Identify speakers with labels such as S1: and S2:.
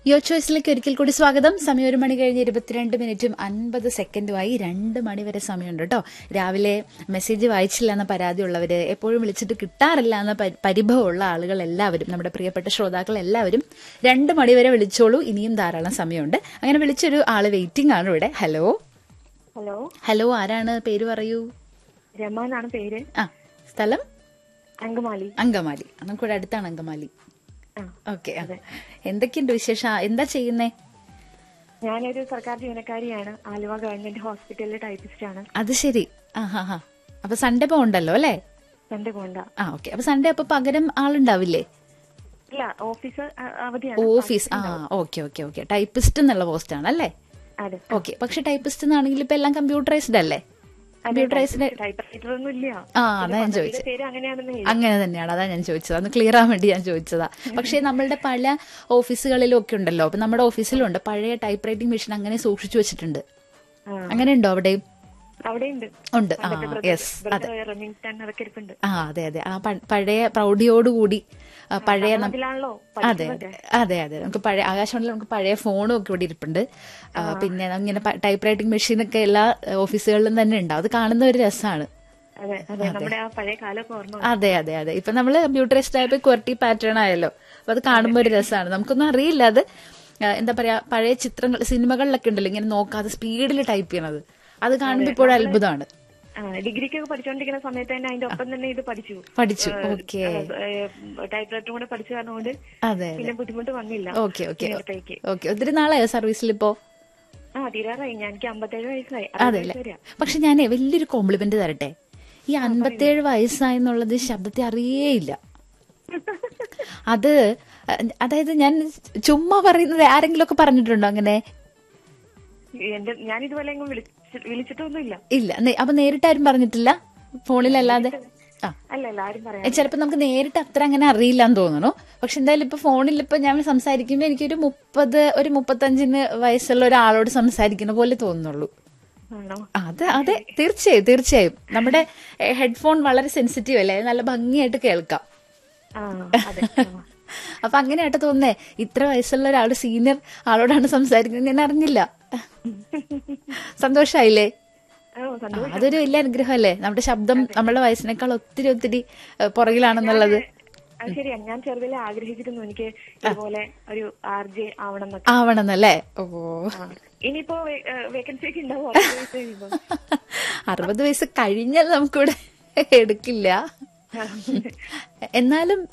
S1: യോ ചോയ്സിലേക്ക് ഒരിക്കൽ കൂടി സ്വാഗതം സമയം ഒരു മണി കഴിഞ്ഞ് ഇരുപത്തിരണ്ട് മിനിറ്റും അൻപത് സെക്കൻഡുമായി രണ്ട് മണി വരെ സമയമുണ്ട് കേട്ടോ രാവിലെ മെസ്സേജ് വായിച്ചില്ല എന്ന പരാതിയുള്ളവര് എപ്പോഴും വിളിച്ചിട്ട് കിട്ടാറില്ല എന്ന പരി- പരിഭവമുള്ള ആളുകൾ എല്ലാവരും നമ്മുടെ പ്രിയപ്പെട്ട ശ്രോതാക്കൾ എല്ലാവരും രണ്ട് മണി വരെ വിളിച്ചോളൂ ഇനിയും ധാരാളം സമയമുണ്ട് അങ്ങനെ വിളിച്ചൊരു ആള് വെയിറ്റിംഗ് ആണ് ഇവിടെ ഹലോ
S2: ഹലോ
S1: ഹലോ ആരാണ് പേര് പറയൂ
S2: രമ എന്നാണ് പേര്
S1: ആ സ്ഥലം
S2: അങ്കമാലി
S1: അങ്കമാലി നമുക്കിവിടെ അടുത്താണ് അങ്കമാലി
S2: ആ
S1: ഓക്കെ എന്തൊക്കെയുണ്ട് വിശേഷം ആ, എന്താ ചെയ്യുന്നേ
S2: ഞാനൊരു സർക്കാർ ജീവനക്കാരിയാണ് ആലുവ ഗവൺമെന്റ് ഹോസ്പിറ്റലിലെ ടൈപ്പിസ്റ്റ് ആണ്
S1: അത് ശരി ആ ഹാ ഹാ അപ്പൊ സൺഡേ പോകണ്ടല്ലോ അല്ലേ
S2: സൺഡേ പോണ്ട
S1: ആ ഓക്കെ അപ്പൊ സൺഡേ അപ്പൊ പകരം ആളുണ്ടാവില്ലേ
S2: ഇല്ല ഓഫീസ് അ- അവധിയാണ്
S1: ഓഫീസ് ആ ഓക്കെ ഓക്കെ ഓക്കെ ടൈപ്പിസ്റ്റ് എന്നുള്ള പോസ്റ്റ് ആണ് അല്ലേ
S2: അതെ
S1: ഓക്കെ പക്ഷെ ടൈപ്പിസ്റ്റ് എന്നാണെങ്കിൽ ഇപ്പൊ എല്ലാം കമ്പ്യൂട്ടറൈസ്ഡ് അല്ലേ കമ്പ്യൂട്ടറൈസ്ഡ്
S2: ടൈപ്പ് ഒന്നും ഇല്ല
S1: ആ അതാ ഞാൻ ചോദിച്ചത്
S2: പേര് അങ്ങനെയാണെന്ന്
S1: അങ്ങനെ തന്നെയാണ് അതാ ഞാൻ ചോദിച്ചത് അന്ന് ക്ലിയർ ആവാൻ വേണ്ടി ഞാൻ ചോദിച്ചതാ പക്ഷേ നമ്മളുടെ പല ഓഫീസുകളിലും ഒക്കെ ഉണ്ടല്ലോ അപ്പൊ നമ്മുടെ ഓഫീസിലുണ്ട് പഴയ ടൈപ്പ് റൈറ്റിംഗ് മെഷീൻ അങ്ങനെ സൂക്ഷിച്ചു വെച്ചിട്ടുണ്ട്
S2: ആ.
S1: അങ്ങനെ ഉണ്ടോ അവിടെയും
S2: അവിടെ ഉണ്ട്
S1: ഉണ്ട് ആ യെസ് അതെ
S2: റണ്ണിംഗ് അതൊക്കെ ഇരിപ്പുണ്ട്
S1: ആ അതെ അതെ ആ പ- പഴയ പ്രൗഢിയോടുകൂടി ആ, പഴയ നം-
S2: അതിലാണല്ലോ
S1: അതെ അതെ അതെ അതെ നമുക്ക് പഴയ ആകാശവാണിയിൽ നമുക്ക് പഴയ ഫോണും ഒക്കെ ഇവിടെ ഇരിപ്പുണ്ട് ആ, പിന്നെ ഇങ്ങനെ ടൈപ്പ് റൈറ്റിംഗ് മെഷീൻ ഒക്കെ എല്ലാ ഓഫീസുകളിലും തന്നെ ഉണ്ടാവും അത് കാണുന്ന ഒരു രസമാണ്
S2: അതെ അതെ നമ്മുടെ ആ പഴയ കാലമൊക്കെ ഓർമ്മ വന്നു.
S1: അതെ അതെ അതെ ഇപ്പൊ നമ്മള് കമ്പ്യൂട്ടറൈസ്ഡ് ആയപ്പോ ക്വർട്ടി പാറ്റേൺ ആയല്ലോ അപ്പൊ അത് കാണുമ്പോൾ ഒരു രസമാണ് നമുക്കൊന്നും അറിയില്ല അത് ആ, എന്താ പറയാ പഴയ ചിത്രങ്ങൾ സിനിമകളിലൊക്കെ ഉണ്ടല്ലോ ഇങ്ങനെ നോക്കാതെ സ്പീഡിൽ ടൈപ്പ് ചെയ്യണത് അത് കാണുമ്പോൾ ഇപ്പോഴും അത്ഭുതമാണ്
S2: ആ, ഡിഗ്രിക്കൊക്കെ പഠിച്ചുകൊണ്ടിരിക്കുന്ന സമയത്ത് തന്നെ അതിന്റെ ഒപ്പം തന്നെ ഇത് പഠിച്ചു
S1: പഠിച്ചു ഓക്കെ
S2: ടൈപ്പ് റൈറ്ററും കൂടെ പഠിച്ചു കാരണമുണ്ട്
S1: അതെ അതെ
S2: പിന്നെ ബുദ്ധിമുട്ട് വന്നില്ല
S1: ഓക്കെ ഓക്കെ
S2: ഇങ്ങനത്തേക്ക്
S1: ഓക്കെ ഒത്തിരി നാളായോ സർവീസിൽ ഇപ്പോ
S2: ആ തീരാറായി ഞാൻ എനിക്ക് അമ്പത്തേഴ് വയസ്സായി
S1: അതെ അല്ലേ പക്ഷെ ഞാനേ വലിയൊരു കോംപ്ലിമെന്റ് തരട്ടെ ഈ അൻപത്തേഴ് വയസ്സായെന്നുള്ളത് ശബ്ദത്തെ അറിയേയില്ല അത് അഹ് അതായത് ഞാൻ ചുമ്മാ പറയുന്നത് ആരെങ്കിലും ഒക്കെ പറഞ്ഞിട്ടുണ്ടോ അങ്ങനെ
S2: എന്റെ ഞാൻ ഇതുപോലെ എങ്ങും വിളിച്ച്- വിളിച്ചിട്ടൊന്നുമില്ല
S1: ഇല്ല നേ- അപ്പൊ നേരിട്ടാരും പറഞ്ഞിട്ടില്ല ഫോണിലല്ലാതെ ആ
S2: അല്ല അല്ല ആരും പറയാം
S1: ഏ, ചിലപ്പോ നമുക്ക് നേരിട്ട് അത്ര അങ്ങനെ അറിയില്ല എന്ന് തോന്നുന്നു പക്ഷെ എന്തായാലും ഇപ്പൊ ഫോണിൽ ഇപ്പൊ ഞാൻ സംസാരിക്കുമ്പോ എനിക്കൊരു മുപ്പത് ഒരു മുപ്പത്തഞ്ചിന് വയസ്സുള്ള ഒരാളോട് സംസാരിക്കുന്ന പോലെ തോന്നുന്നുള്ളൂ
S2: ആണോ
S1: അത് അതെ തീർച്ചയായും തീർച്ചയായും നമ്മുടെ ഹെഡ്ഫോൺ വളരെ സെൻസിറ്റീവ് അല്ലേ നല്ല ഭംഗിയായിട്ട് കേൾക്കാം
S2: ആ അതെ ആ.
S1: അപ്പൊ അങ്ങനെയായിട്ട് തോന്നുന്നേ ഇത്ര വയസ്സുള്ള ഒരാൾ സീനിയർ ആളോടാണ് സംസാരിക്കുന്നത് ഞാൻ അറിഞ്ഞില്ല സന്തോഷായില്ലേ
S2: ഓ സന്തോഷം
S1: അതൊരു വലിയ അനുഗ്രഹമല്ലേ നമ്മുടെ ശബ്ദം നമ്മളുടെ വയസ്സിനേക്കാൾ ഒത്തിരി ഒത്തിരി ഏഹ്, പുറകിലാണെന്നുള്ളത്
S2: അത് ശരിയാ ഞാൻ ചെറുതിലെ ആഗ്രഹിച്ചിരുന്നു എനിക്ക് ഇതുപോലെ ഒരു ആർ ജെ ആവണം എന്നൊക്കെ
S1: ആവണമെന്നല്ലേ ഓ
S2: ആ. ഇനിയിപ്പോ വേക്കൻസി ഒക്കെ ഉണ്ടാവും അറുപത് വയസ്സ് കഴിയുമ്പോ
S1: അറുപത് വയസ്സ് കഴിഞ്ഞാൽ നമുക്കിവിടെ എടുക്കില്ല എന്നാലും